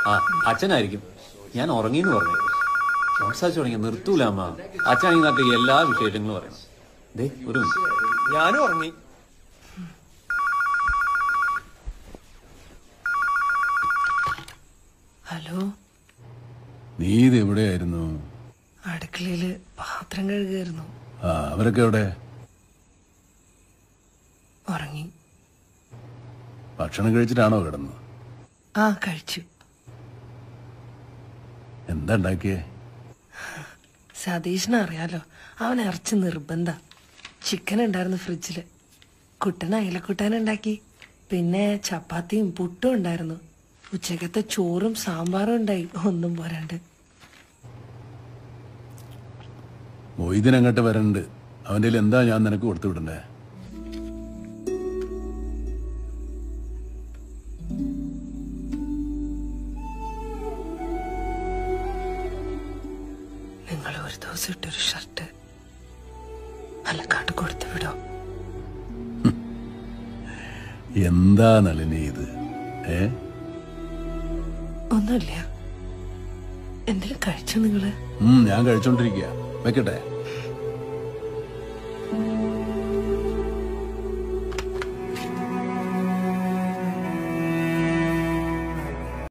ആ അച്ഛനായിരിക്കും ഞാൻ ഉറങ്ങിന്ന് പറഞ്ഞു സംസാരിച്ചു തുടങ്ങി നിർത്തൂല അമ്മ അച്ഛനാണെങ്കിൽ നാട്ടിൽ എല്ലാ വിശേഷങ്ങളും പറയണം ദേ ഒരു മിനിറ്റ് ഞാനും ഉറങ്ങി ഹലോ നീ ഇത് എവിടെയായിരുന്നു അടുക്കളയില് പാത്രം കഴുകുമായിരുന്നു ആ അവരൊക്കെ എവിടെ ഉറങ്ങി ഭക്ഷണം കഴിച്ചിട്ടാണോ കിടന്നത് ആ കഴിച്ചു എന്താ ഉണ്ടാക്കിയേ സതീഷിനെ അറിയാലോ അവൻ ഇറച്ചി നിർബന്ധ ചിക്കൻ ഉണ്ടായിരുന്നു ഫ്രിഡ്ജില് കുട്ടൻ അയിലക്കുട്ടാൻ ഉണ്ടാക്കി പിന്നെ ചപ്പാത്തിയും പുട്ടും ഉണ്ടായിരുന്നു ഉച്ചക്കത്തെ ചോറും സാമ്പാറും ഉണ്ടായി ഒന്നും പോരാണ്ട് മൊയ്തീൻ അങ്ങോട്ട് വരണ്ട് അവൻ്റെ കയ്യിൽ എന്താ ഞാൻ നിനക്ക് കൊടുത്തു വിടണ്ടേ നിങ്ങൾ ഒരു ദിവസം ഇട്ടൊരു ഷർട്ട് അലക്കാട്ട് കൊടുത്തു വിടോ എന്താ നളിനി ഇത് ഏ ഒന്നുമില്ല എന്തെങ്കിലും കഴിച്ചോ നിങ്ങള് ഉം, ഞാൻ കഴിച്ചോണ്ടിരിക്കുക വെക്കട്ടെ